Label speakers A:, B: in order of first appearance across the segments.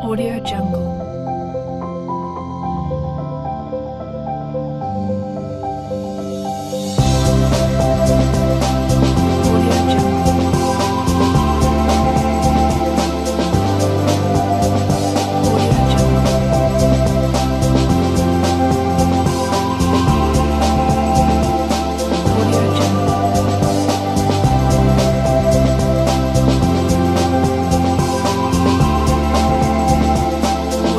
A: Audio Jungle. Audio Jungle. Audio Jungle. Audio Jungle. Audio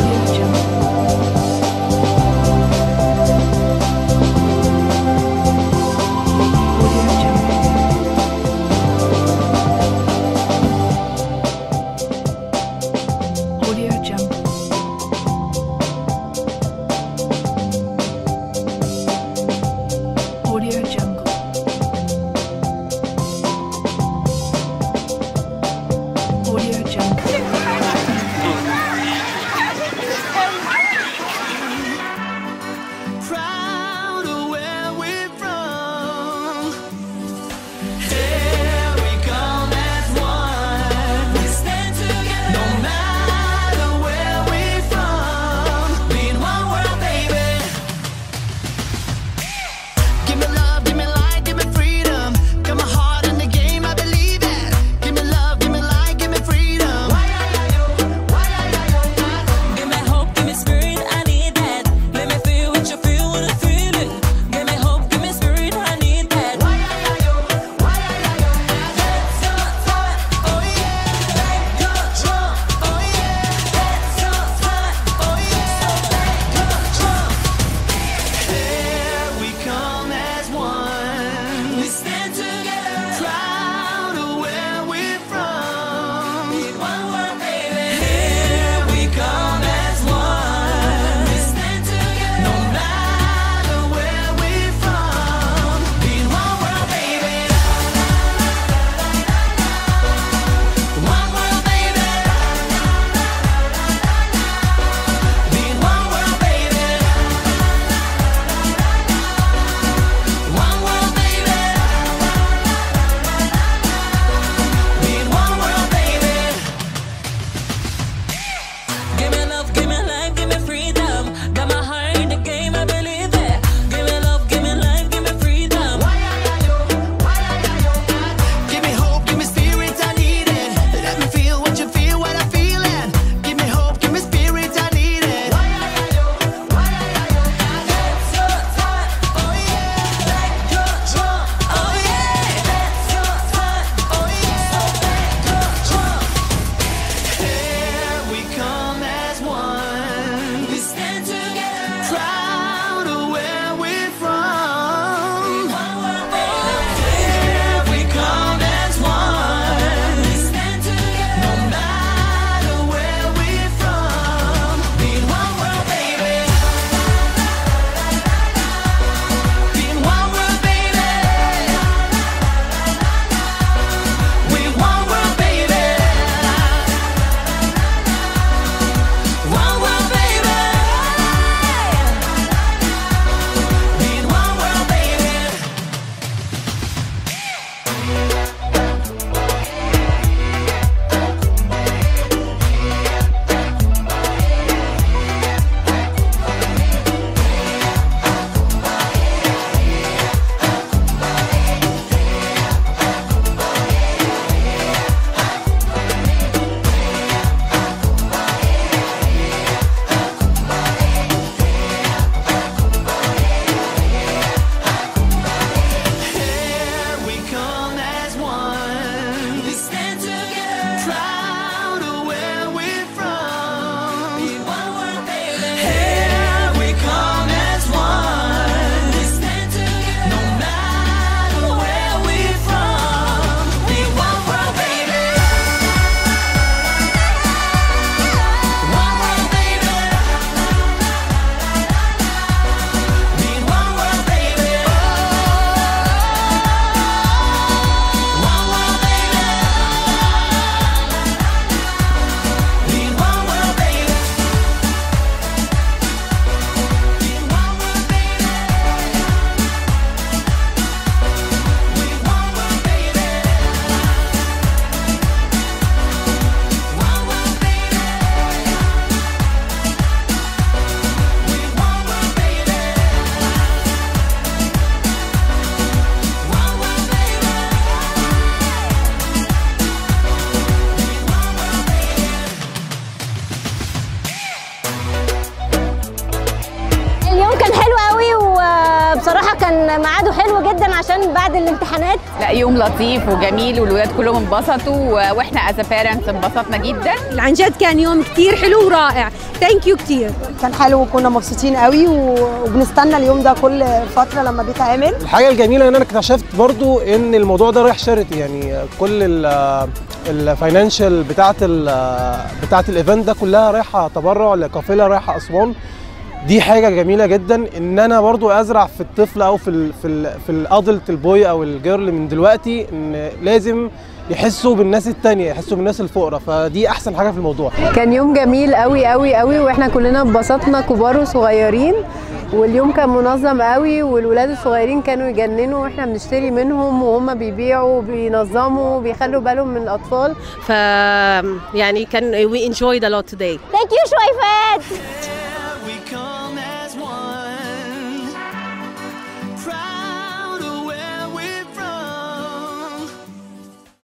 B: الامتحانات
C: لا يوم لطيف وجميل والولاد كلهم انبسطوا و- واحنا از بيرنتس انبسطنا جدا
B: عن جد كان يوم كتير حلو ورائع ثانك يو كتير
D: كان حلو وكنا مبسوطين قوي و- وبنستنى اليوم ده كل فتره لما بيتعمل
E: الحاجه الجميله ان انا اكتشفت برضو ان الموضوع ده رايح شاريتي يعني كل الفاينانشال بتاعه ال بتاعه الايفنت ده كلها رايحه تبرع لقافله رايحه اسوان دي حاجه جميله جدا ان انا برضو ازرع في الطفل او في ال في ال في الادلت البوي او الجيرل من دلوقتي ان لازم يحسوا بالناس التانية يحسوا بالناس الفقراء فدي احسن حاجه في الموضوع
F: كان يوم جميل قوي قوي قوي واحنا كلنا اتبسطنا كبار وصغيرين واليوم كان منظم قوي والولاد الصغيرين كانوا يجننوا واحنا بنشتري منهم وهم بيبيعوا وبينظموا وبيخلوا بالهم من الاطفال
G: ف يعني كان we enjoyed a lot today
B: ثانك يو شويفات